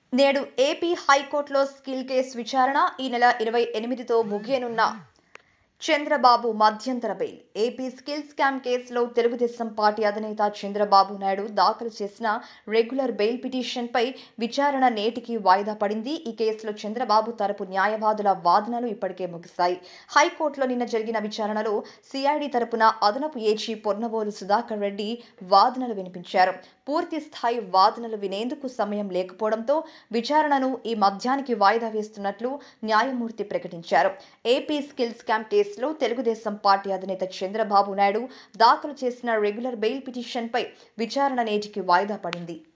నేడు ఏపీ హైకోర్టులో skill case విచారణ ఈ నెల ఇరవై ఎనిమిదితో ముగియనున్న చంద్రబాబు మధ్యంతర బెయిల్ ఏపీ స్కిల్ స్కామ్ కేసులో తెలుగుదేశం పార్టీ అధినేత చంద్రబాబు నాయుడు దాఖలు చేసిన రెగ్యులర్ బెయిల్ పిటిషన్పై విచారణ నేటికి వాయిదా పడింది ఈ కేసులో చంద్రబాబు తరపు న్యాయవాదుల వాదనలు ఇప్పటికే ముగిశాయి హైకోర్టులో నిన్న జరిగిన విచారణలో సిఐడి తరపున అదనపు ఏజీ పొన్నవోలు సుధాకర్ రెడ్డి వాదనలు వినిపించారు పూర్తి స్థాయి వాదనలు వినేందుకు సమయం లేకపోవడంతో విచారణను ఈ మధ్యానికి వాయిదా వేస్తున్నట్లు న్యాయమూర్తి ప్రకటించారు ఏపీ స్కిల్ స్కామ్ కేసులో తెలుగుదేశం పార్టీ అధినేత చంద్రబాబు నాయుడు దాఖలు చేసిన రెగ్యులర్ బెయిల్ పిటిషన్పై విచారణ నేటికి వాయిదా పడింది